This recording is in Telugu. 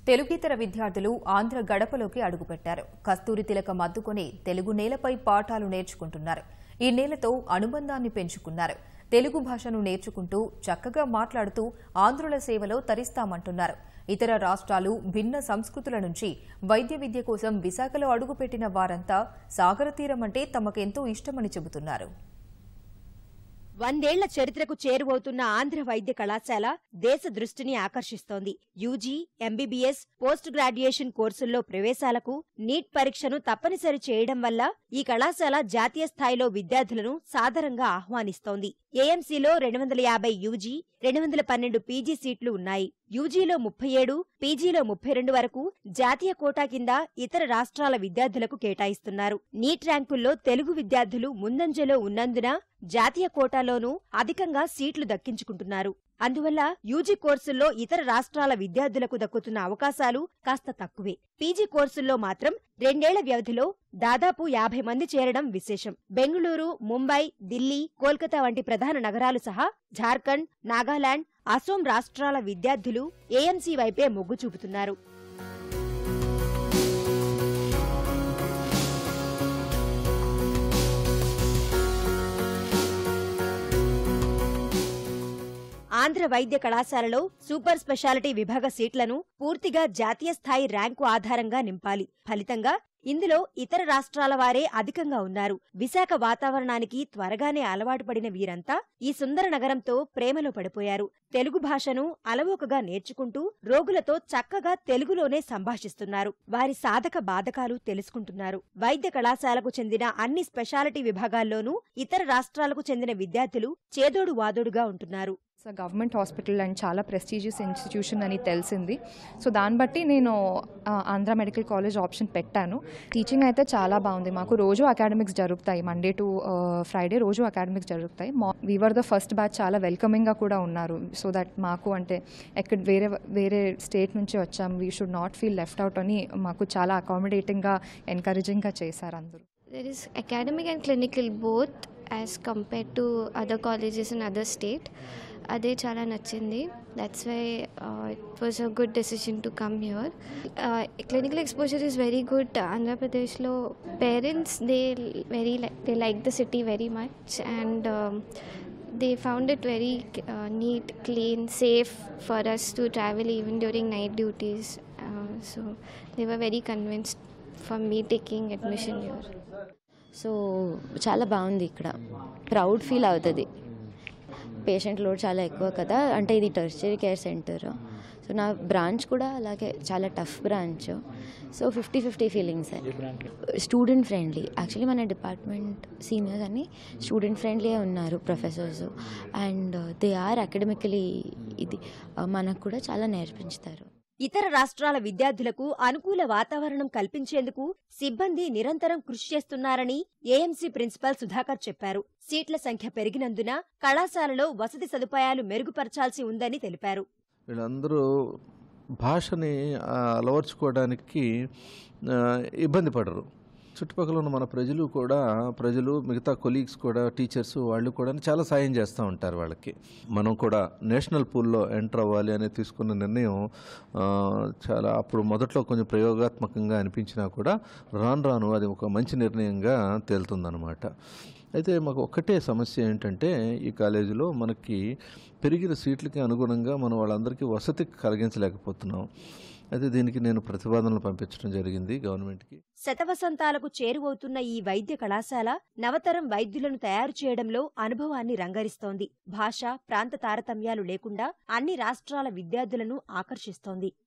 తెలుగేతర విద్యార్థులు ఆంధ్ర గడపలోకి అడుగుపెట్టారు కస్తూరి తిలకం అద్దుకొని తెలుగు నేలపై పాఠాలు నేర్చుకుంటున్నారు ఈ నేలతో అనుబంధాన్ని పెంచుకున్నారు తెలుగు భాషను నేర్చుకుంటూ చక్కగా మాట్లాడుతూ ఆంధ్రుల సేవలో తరిస్తామంటున్నారు ఇతర రాష్ట్రాలు భిన్న సంస్కృతుల నుంచి వైద్య విద్య కోసం విశాఖలో అడుగుపెట్టిన వారంతా సాగర తీరం అంటే తమకెంతో ఇష్టమని చెబుతున్నారు వందేళ్ల చరిత్రకు చేరువవుతున్న ఆంధ్ర వైద్య కళాశాల దేశ దృష్టిని ఆకర్షిస్తోంది యూజీ ఎంబీబీఎస్ పోస్ట్ గ్రాడ్యుయేషన్ కోర్సుల్లో ప్రవేశాలకు నీట్ పరీక్షను తప్పనిసరి చేయడం వల్ల ఈ కళాశాల జాతీయ స్థాయిలో విద్యార్థులను సాదరంగా ఆహ్వానిస్తోంది ఏఎంసీలో రెండు వందల యాభై యూజీ రెండు వందల పన్నెండు పీజీ సీట్లు ఉన్నాయి యూజీలో ముప్పై ఏడు పీజీలో ముప్పై రెండు వరకు జాతీయ కోటా కింద ఇతర రాష్ట్రాల విద్యార్థులకు కేటాయిస్తున్నారు నీట్ ర్యాంకుల్లో తెలుగు విద్యార్థులు ముందంజలో ఉన్నందున జాతీయ కోటాలోనూ అధికంగా సీట్లు దక్కించుకుంటున్నారు అందువల్ల యూజీ కోర్సుల్లో ఇతర రాష్ట్రాల విద్యార్థులకు దక్కుతున్న అవకాశాలు కాస్త తక్కువే పీజీ కోర్సుల్లో మాత్రం రెండేళ్ల వ్యవధిలో దాదాపు యాభై మంది చేరడం విశేషం బెంగళూరు ముంబై ఢిల్లీ కోల్కతా వంటి ప్రధాన నగరాలు సహా ఝార్ఖండ్ నాగాలాండ్ అసోం రాష్ట్రాల విద్యార్థులు ఏఎంసీ వైపే మొగ్గు చూపుతున్నారు ఆంధ్ర వైద్య కళాశాలలో సూపర్ స్పెషాలిటీ విభాగ సీట్లను పూర్తిగా జాతీయ స్థాయి ర్యాంకు ఆధారంగా నింపాలి ఫలితంగా ఇందులో ఇతర రాష్ట్రాల వారే అధికంగా ఉన్నారు విశాఖ వాతావరణానికి త్వరగానే అలవాటు పడిన వీరంతా ఈ సుందర నగరంతో ప్రేమలో పడిపోయారు తెలుగు భాషను అలవోకగా నేర్చుకుంటూ రోగులతో చక్కగా తెలుగులోనే సంభాషిస్తున్నారు వారి సాధక బాధకాలు తెలుసుకుంటున్నారు వైద్య కళాశాలకు చెందిన అన్ని స్పెషాలిటీ విభాగాల్లోనూ ఇతర రాష్ట్రాలకు చెందిన విద్యార్థులు చేదోడు వాదోడుగా ఉంటున్నారు ఇట్స్ గవర్నమెంట్ హాస్పిటల్ అండ్ చాలా ప్రెస్టీజియస్ ఇన్స్టిట్యూషన్ అని తెలిసింది సో దాన్ని బట్టి నేను ఆ, ఆంధ్ర మెడికల్ కాలేజ్ ఆప్షన్ పెట్టాను టీచింగ్ అయితే చాలా బాగుంది మాకు రోజు అకాడమిక్స్ జరుగుతాయి మండే టు ఫ్రైడే రోజు అకాడమిక్స్ జరుగుతాయి వీవర్ ద ఫస్ట్ బ్యాచ్ చాలా వెల్కమింగ్గా కూడా ఉన్నారు సో దట్ మాకు అంటే ఎక్కడ వేరే వేరే స్టేట్ నుంచి వచ్చాం we should not feel left out అని మాకు చాలా అకామిడేటింగ్గా ఎంకరేజింగ్గా చేశారు అందరూ There is academic and clinical both as compared to other colleges in other state. అదే చాలా నచ్చింది that's why it was a good decision to come here clinical exposure is very good ఆంధ్రప్రదేశ్లో parents they very they like the city very much and they found it very uh, neat, clean, safe for us to travel even during night duties. Uh, so they were very convinced for me taking admission here. So చాలా బాగుంది ఇక్కడ ప్రౌడ్ ఫీల్ అవుతుంది పేషెంట్ లోడ్ చాలా ఎక్కువ కదా అంటే ఇది టెర్షరీ కేర్ సెంటర్ సో నా బ్రాంచ్ కూడా అలాగే చాలా tough branch so fifty fifty feelings student friendly actually మన డిపార్ట్మెంట్ సీనియర్స్ అన్ని స్టూడెంట్ ఫ్రెండ్లీ ఉన్నారు professors and they are academically ఇది uh, మనకు కూడా చాలా నేర్పించుతారు ఇతర రాష్ట్రాల విద్యార్థులకు అనుకూల వాతావరణం కల్పించేందుకు సిబ్బంది నిరంతరం కృషి చేస్తున్నారని ఏఎంసీ ప్రిన్సిపల్ సుధాకర్ చెప్పారు సీట్ల సంఖ్య పెరిగినందున కళాశాలలో వసతి సదుపాయాలు మెరుగుపరచాల్సి ఉందని తెలిపారు వీళ్ళందరూ భాషని ఆ, అలవర్చుకోవడానికి ఆ, ఇబ్బంది పడరు చుట్టుపక్కల ఉన్న మన ప్రజలు కూడా ప్రజలు మిగతా కొలీగ్స్ కూడా టీచర్స్ వాళ్ళు కూడా చాలా సాయం చేస్తూ ఉంటారు వాళ్ళకి మనం కూడా నేషనల్ పూల్లో ఎంటర్ అవ్వాలి అని తీసుకున్న నిర్ణయం ఆ, చాలా అప్పుడు మొదట్లో కొంచెం ప్రయోగాత్మకంగా అనిపించినా కూడా రాను రాను అది ఒక మంచి నిర్ణయంగా తేలుతుందన్నమాట అయితే మాకు ఒక్కటే సమస్య ఏంటంటే ఈ కాలేజీలో మనకి పెరిగిన సీట్లకి అనుగుణంగా మనం వాళ్ళందరికీ వసతి కలిగించలేకపోతున్నాం అయితే దీనికి నేను ప్రతిపాదనలు పంపించడం జరిగింది గవర్నమెంట్కి శతవసంతాలకు చేరువవుతున్న ఈ వైద్య కళాశాల నవతరం వైద్యులను తయారు చేయడంలో అనుభవాన్ని రంగరిస్తోంది భాష ప్రాంత తారతమ్యాలు లేకుండా అన్ని రాష్ట్రాల విద్యార్థులను ఆకర్షిస్తోంది